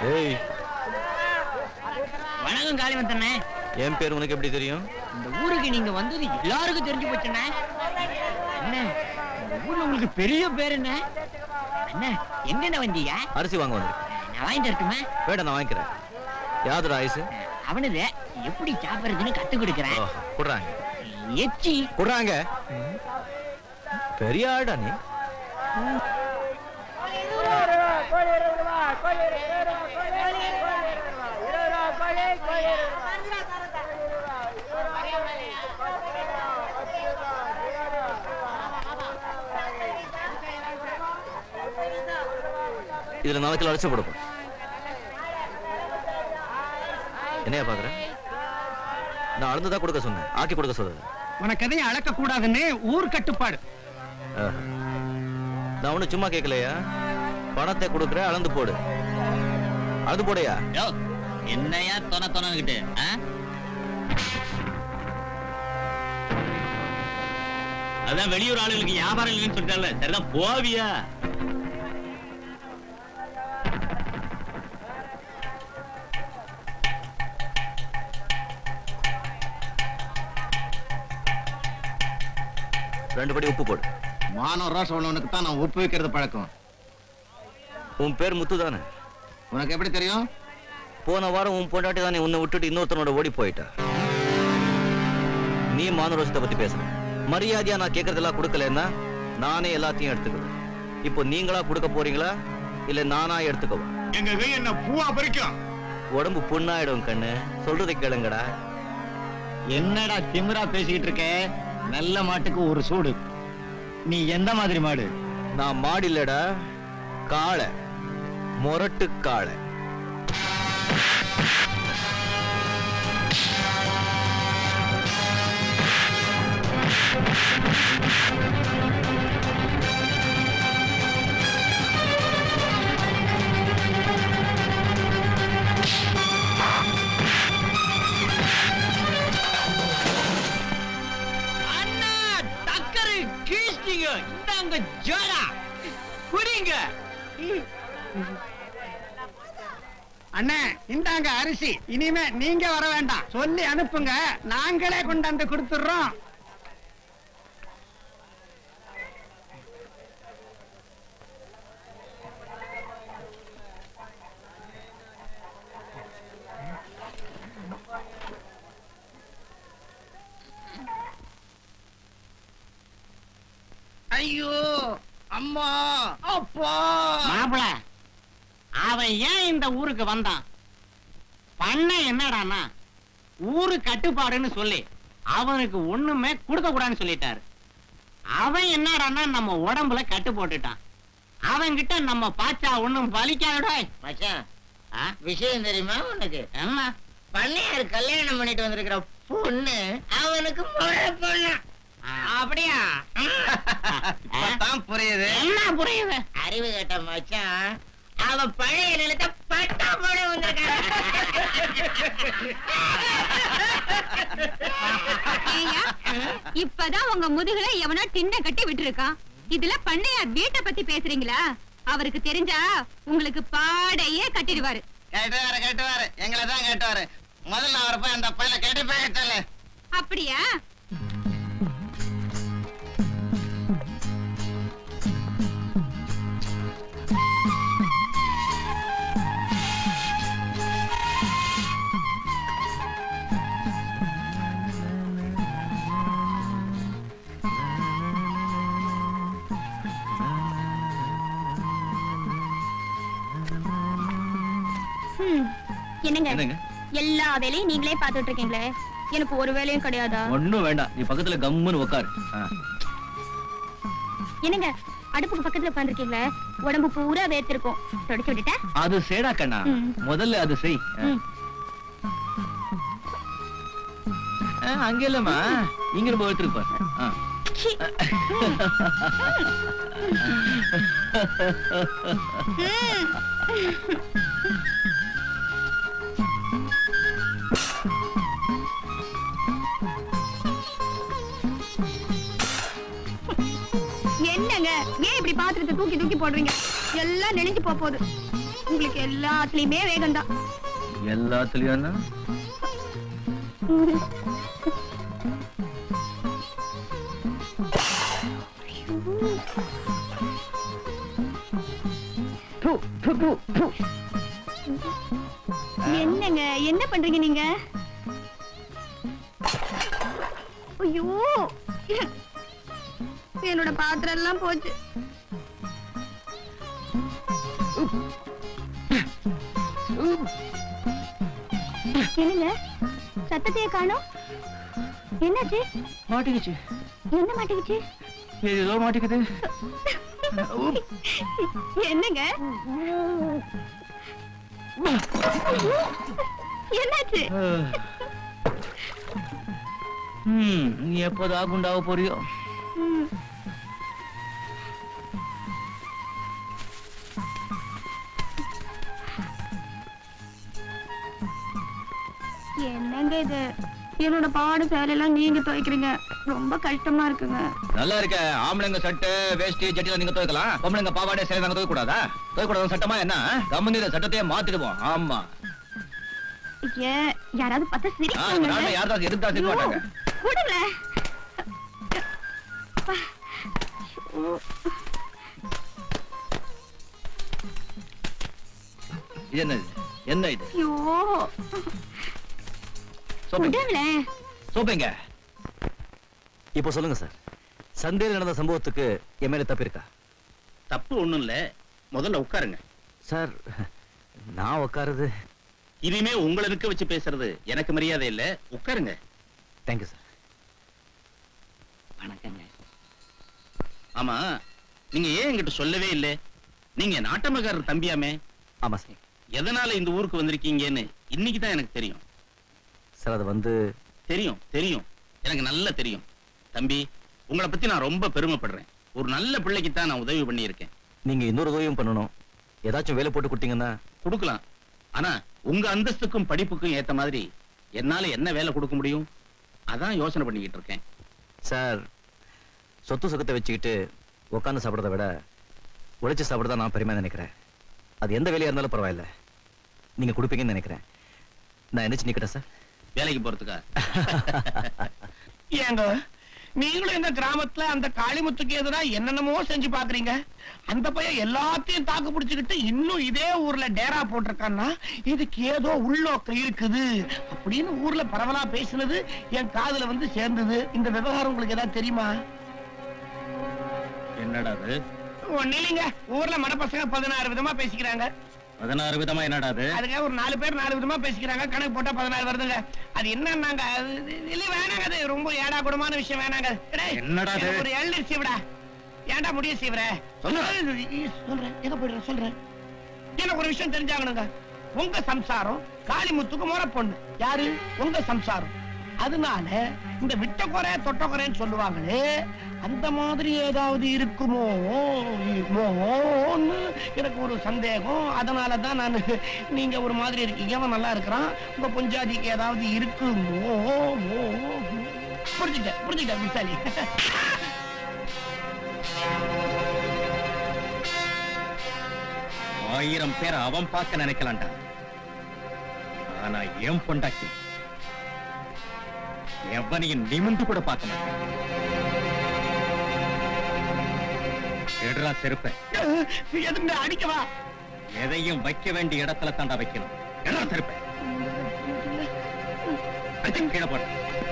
ஏய் வணக்கம் காளிவந்தண்ணே என் பேர் உனக்கு எப்படி தெரியும் இந்த ஊருக்கு நீங்க வந்தது எல்லாருக்கும் தெரிஞ்சு போச்சுண்ணே அண்ணே இந்த ஊர்ல உங்களுக்கு பெரிய பேர் என்ன அண்ணே எங்கண்ணே வந்தீங்க அரிசி வாங்க வந்து நான் வாங்கிட்டு வரட்டுமா வேண்டாம் நான் வாங்கிக்கிறேன் யாதுடா ஐஸ் அவனது எப்படி சாப்பிடுறதுன்னு கத்து கொடுக்குறேன் குடுறாங்க எச்சி குடுறாங்க பெரிய ஆடா நீ இதுல நாலு கிலோ அரிசி கொடுப்போம் என்னையா பாக்குற நான் அளந்துதான் கொடுக்க சொன்னேன் ஆக்கி கொடுக்க சொல்லல உனக்கு எதையும் அளக்க கூடாதுன்னு ஊர் கட்டுப்பாடு ஆஹா. நான் ஒண்ணு சும்மா கேட்கலையா பணத்தை கொடுக்குற அளந்து போடு அளந்து போடையா என்னையா தொண தொணக்கிட்டு அதான் வெளியூர் ஆளுங்களுக்கு வியாபாரம் இல்லைன்னு சொல்லிட்டால சரிதான் போவியா ரெண்டு படி உப்பு போடு மானம் ரோஷம் உள்ளவனுக்கு தான் நான் உப்பு வைக்கிறது பழக்கம் உன் பேர் முத்து தானே உனக்கு எப்படி தெரியும் போன வாரம் உன் பொண்டாட்டி தானே உன்னை விட்டுட்டு இன்னொருத்தனோட ஓடி போயிட்டா நீ மானரோஷத்தை பத்தி பேசுற மரியாதையா நான் கேட்கறதெல்லாம் கொடுக்கலன்னா நானே எல்லாத்தையும் எடுத்துக்குவேன் இப்போ நீங்களா கொடுக்க போறீங்களா இல்ல நானா எடுத்துக்கவா எங்க கை என்ன பூவா பறிக்கும் உடம்பு புண்ணாயிடும் கண்ணு சொல்றதை கேளுங்கடா என்னடா திமிரா பேசிக்கிட்டு இருக்க நல்ல மாட்டுக்கு ஒரு சூடு நீ எந்த மாதிரி மாடு நான் மாடு இல்லடா காளை மொரட்டு காளை அண்ணா டக்கரு கீழ்ச்சிங்க இந்தாங்க ஜோரா குடிங்க அண்ணே இந்தாங்க அரிசி இனிமே நீங்க வர வேண்டாம் சொல்லி அனுப்புங்க நாங்களே கொண்டாந்து கொடுத்துடுறோம் ஐயோ அம்மா அப்பா மாப்பிள அவன் ஏன் இந்த ஊருக்கு வந்தான் பண்ண என்னடான்னா ஊரு கட்டுப்பாடுன்னு சொல்லி அவனுக்கு ஒண்ணுமே கொடுக்க கூடாதுன்னு சொல்லிட்டாரு அவன் என்னடான்னா நம்ம உடம்புல கட்டு போட்டுட்டான் அவன்கிட்ட நம்ம பாச்சா ஒண்ணும் பலிக்காதடா மச்சான் விஷயம் தெரியுமா உனக்கு என்ன பண்ணையார் கல்யாணம் பண்ணிட்டு வந்திருக்கிற பொண்ணு அவனுக்கு முறை பொண்ணு அப்படியா இப்பதான் புரியுது என்ன புரியுது அறிவு கேட்ட மச்சான் அவ பழைய நிலத்தை பட்டா போட ஏய்யா, இப்பதான் உங்க முதுகுல எவனோ டின்ன கட்டி விட்டுருக்கான் இதுல பண்ணையார் வீட்டை பத்தி பேசுறீங்களா அவருக்கு தெரிஞ்சா உங்களுக்கு பாடையே கட்டிடுவாரு கேட்டுவாரு கேட்டுவாரு எங்களை தான் கேட்டுவாரு முதல்ல அவரை போய் அந்த பையனை கேட்டு போய் சொல்லு அப்படியா ஹம், என்னங்க என்னங்க எல்லா வேலையும் நீங்களே பாத்துட்டு இருக்கீங்களே எனக்கு ஒரு வேலையும் கிடையாதா ஒண்ணும் வேண்டாம் நீ பக்கத்துல கம்முன்னு உட்காரு என்னங்க அடுப்புக்கு பக்கத்துல உட்காந்துருக்கீங்களே உடம்பு பூரா வேர்த்திருக்கும் தொடச்சு விட்டுட்டேன் அது சேடா கண்ணா ம். முதல்ல அது செய் ம். ஆ, அங்க இல்லம்மா இங்க நம்ம எடுத்துட்டு பாரு ஆ. சீ. ம். என்னங்க ஏன் இப்படி பாத்திரத்தை தூக்கி தூக்கி போடுறீங்க எல்லாம் நெளிஞ்சு போக போகுது உங்களுக்கு எல்லாத்துலயுமே வேகம் தான் எல்லாத்துலயும் என்னங்க என்ன பண்றீங்க நீங்க ஐயோ என்னோட பாத்திரம் எல்லாம் போச்சு என்னங்க சத்தத்தையே காணோம் என்னாச்சு மாட்டிக்கிச்சு என்ன மாட்டிக்கிச்சு ஏதோ மாட்டிக்குது என்னங்க என்னாச்சு ம் நீ எப்போதா குண்டாக போறியோ ம். என்னங்க இது என்னோட பாடு சேலையெல்லாம் நீங்க துவைக்கிறீங்க ரொம்ப கஷ்டமா இருக்குங்க நல்லா இருக்க ஆம்பளைங்க சட்டை வேஷ்டி ஜட்டில நீங்க துவைக்கலாம் பொம்பளைங்க பாவாடை சேலை நாங்க துவைக்க கூடாதா துவைக்க கூடாது சட்டமா என்ன கம்மனி இந்த சட்டத்தையே மாத்திடுவோம் ஆமா ஏ யாராவது பார்த்தா ஆ, சிரிப்பாங்க நாம யார்தான் எதிர்த்தா சிரிக்க மாட்டாங்க விடுங்க இது என்னது என்ன இது ஐயோ சோப்பிங்க விடுங்களேன் சோப்பிங்க இப்போ சொல்லுங்க சார் சந்தேகம் நடந்த சம்பவத்துக்கு என் மேல தப்பு இருக்கா தப்பு ஒண்ணும் இல்ல முதல்ல உட்காருங்க சார் நான் உட்காருது இனிமே உங்களை இருக்க வச்சு பேசுறது எனக்கு மரியாதை இல்ல உட்காருங்க தேங்க்யூ சார் வணக்கங்க ஆமா நீங்க ஏன் என்கிட்ட சொல்லவே இல்ல நீங்க நாட்டமகாரர் தம்பியாமே ஆமா சார் எதனால இந்த ஊருக்கு வந்திருக்கீங்கன்னு இன்னைக்கு தான் எனக்கு தெரியும் சார் அது வந்து தெரியும் தெரியும் எனக்கு நல்லா தெரியும் தம்பி உங்களை பத்தி நான் ரொம்ப பெருமைப்படுறேன் ஒரு நல்ல பிள்ளைக்கு தான் நான் உதவி பண்ணியிருக்கேன் நீங்க இன்னொரு உதவியும் பண்ணணும் ஏதாச்சும் வேலை போட்டு கொடுத்தீங்கன்னா கொடுக்கலாம் ஆனா உங்க அந்தஸ்துக்கும் படிப்புக்கும் ஏத்த மாதிரி என்னால என்ன வேலை கொடுக்க முடியும் அதான் யோசனை பண்ணிக்கிட்டு இருக்கேன் சார் சொத்து சுகத்தை வச்சுக்கிட்டு உட்காந்து சாப்பிடுறத விட உழைச்சு சாப்பிடுறதா நான் பெருமையா நினைக்கிறேன் அது எந்த வேலையா இருந்தாலும் பரவாயில்ல நீங்க கொடுப்பீங்கன்னு நினைக்கிறேன் நான் என்ன நிக்கட்டேன் சார் வேலைக்கு போறதுக்கா ஏங்க நீங்களும் இந்த கிராமத்துல அந்த காளிமுத்துக்கு எதிரா என்னென்னமோ செஞ்சு பாக்குறீங்க அந்த பையன் எல்லாத்தையும் தாக்கு பிடிச்சுக்கிட்டு இன்னும் இதே ஊர்ல டேரா போட்டிருக்கான்னா இதுக்கு ஏதோ உள்நோக்கம் இருக்குது அப்படின்னு ஊர்ல பரவலா பேசினது என் காதுல வந்து சேர்ந்தது இந்த விவகாரம் உங்களுக்கு ஏதாவது தெரியுமா என்னடா அது ஒண்ணு இல்லைங்க ஊர்ல மடப்பசங்க பதினாறு விதமா பேசிக்கிறாங்க பதினாறு விதமா என்னடா அது அதுக்காக ஒரு நாலு பேர் நாலு விதமா பேசிக்கிறாங்க கணக்கு போட்டா பதினாறு வருதுங்க அது என்னன்னாங்க அது- இல்ல வேணாங்க அது ரொம்ப ஏடா கூடமான விஷயம் வேணாங்க டேய், என்னடா அது? எனக்கு ஒரு எள்ளு சீவிடா ஏன்டா முடிய சீவர சொல்லு. சொல்றேன் எங்க போயிடுறேன் சொல்றேன் எனக்கு ஒரு விஷயம் தெரிஞ்சாகணுங்க உங்க சம்சாரம் காளிமுத்துக்கு முறை பொண்ணு யாரு உங்க சம்சாரம் அதனால இந்த விட்ட குறை தொட்ட குறைன்னு சொல்லுவாங்களே அந்த மாதிரி ஏதாவது இருக்குமோ இருக்குமோன்னு எனக்கு ஒரு சந்தேகம் அதனால தான் நான் நீங்க ஒரு மாதிரி இருக்கீங்க அவன் நல்லா இருக்கிறான் உங்க பொஞ்சாதிக்கு ஏதாவது இருக்குமோ மோ, புரிஞ்சுக்கிட்டேன் புரிஞ்சுக்கிட்டேன் விசாலி ஆயிரம் பேர் அவன் பார்க்க நினைக்கலாம்டா ஆனா என் பொண்டாட்டி எவனையும் நிமிந்து கூட பார்க்க மாட்டேன் எடுறா செருப்ப எதுங்க அடிக்கவா எதையும் வைக்க வேண்டிய இடத்துல தாண்டா வைக்கணும் எடுறா செருப்ப அடிச்சு கீழே போட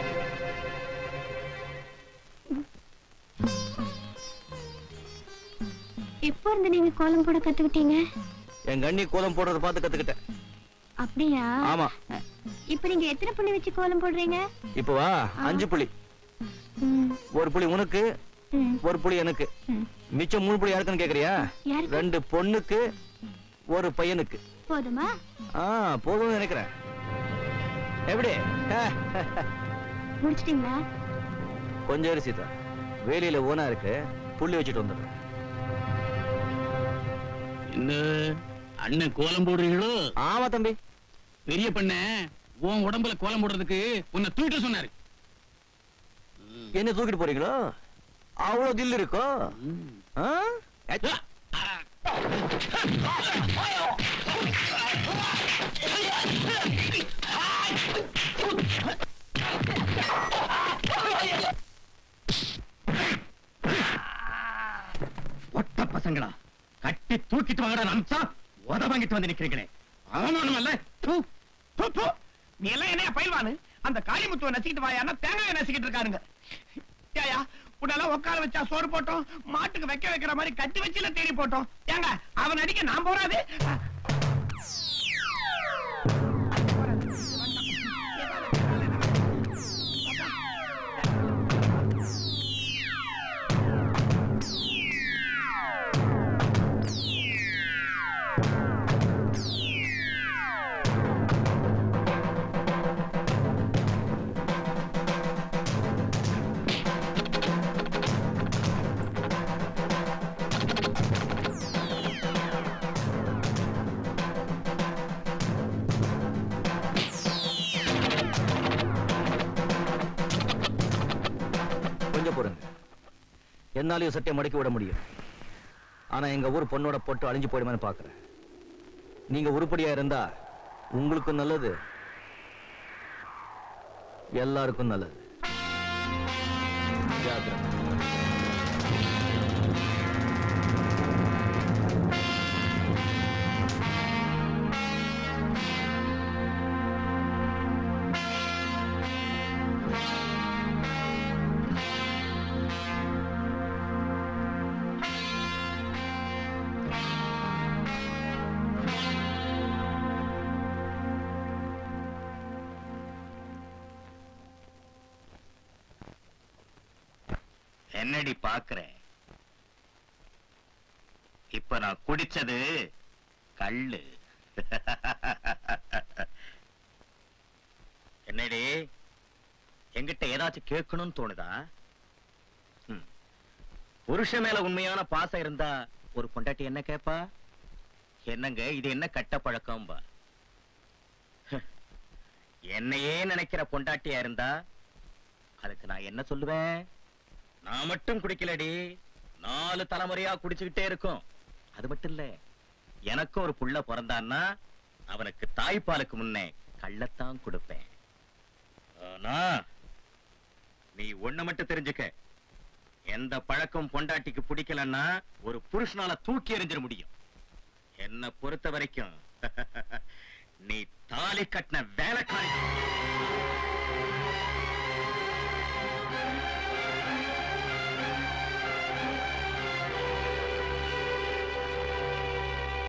எப்போ இருந்து நீங்க கோலம் போட கத்துக்கிட்டீங்க என் கண்ணி கோலம் போடுறத பார்த்து கத்துக்கிட்டேன் அப்படியா ஆமா இப்ப நீங்க எத்தனை புள்ளி வச்சு கோலம் போடுறீங்க இப்போ வா அஞ்சு புள்ளி ம், ஒரு புள்ளி உனக்கு ம், ஒரு புள்ளி எனக்கு ம். மிச்சம் மூணு புள்ளி யாருக்குன்னு கேக்குறியா யாருக்கு? ரெண்டு பொண்ணுக்கு ஒரு பையனுக்கு போதுமா ஆ போதும்னு நினைக்கிறேன் எப்படி ஆ, முடிச்சிட்டீங்களா கொஞ்சம் இரு சீதா வேலியில ஓனா இருக்கு புள்ளி வச்சுட்டு வந்துடுறேன் என்ன அண்ணன் கோலம் போடுறீங்களோ ஆமா தம்பி பெரிய பண்ண உன் உடம்புல கோலம் போடுறதுக்கு உன்னை தூக்கிட்டு சொன்னாரு என்ன தூக்கிட்டு போறீங்களோ அவ்வளவு தில் இருக்கோ ஆ? ஏச்சா. ஒட்ட பசங்களா கட்டி தூக்கிட்டு வாங்கடா அம்சா உத வாங்கிட்டு வந்து நிக்கிறீங்களே ஆனானுமல்ல தூ போ, போ. நீ எல்லாம் என்ன பயில்வானு அந்த காளிமுத்துவ நசிக்கிட்டு வாயான்னா தேங்காய நசிக்கிட்டு இருக்காருங்க ஏயா உன்னெல்லாம் உட்கார வச்சா சோறு போட்டோம் மாட்டுக்கு வைக்க வைக்கிற மாதிரி கட்டி வச்சுல தேடி போட்டோம் ஏங்க அவன் அடிக்க நான் போறாது கொஞ்சம் பொறுங்க என்னாலையும் சட்டையை மடக்கி விட முடியும் ஆனா எங்க ஊர் பொண்ணோட பொட்டு அழிஞ்சு போயிடுமான்னு பாக்குறேன் நீங்க உருப்படியா இருந்தா உங்களுக்கும் நல்லது எல்லாருக்கும் நல்லது ஜாக்கிரதை. என்னடி பாக்குற இப்ப நான் குடிச்சது கள்ளு என்னடி என்கிட்ட ஏதாச்சும் கேட்கணும்னு தோணுதா ம். புருஷன் மேல உண்மையான பாசம் இருந்தா ஒரு பொண்டாட்டி என்ன கேப்பா என்னங்க இது என்ன கட்ட பழக்கம்பா என்னையே நினைக்கிற பொண்டாட்டியா இருந்தா அதுக்கு நான் என்ன சொல்லுவேன் நான் மட்டும் குடிக்கலடி நாலு தலைமுறையா குடிச்சுக்கிட்டே இருக்கும் அது மட்டும் இல்ல எனக்கு ஒரு புள்ள பிறந்தான்னா அவனுக்கு தாய்ப்பாலுக்கு முன்னே கள்ளத்தான் கொடுப்பேன் ஆனா நீ ஒண்ணு மட்டும் தெரிஞ்சுக்க எந்த பழக்கம் பொண்டாட்டிக்கு பிடிக்கலன்னா ஒரு புருஷனால தூக்கி எறிஞ்சிட முடியும் என்ன பொறுத்த வரைக்கும் நீ தாலி கட்டின வேலைக்காரி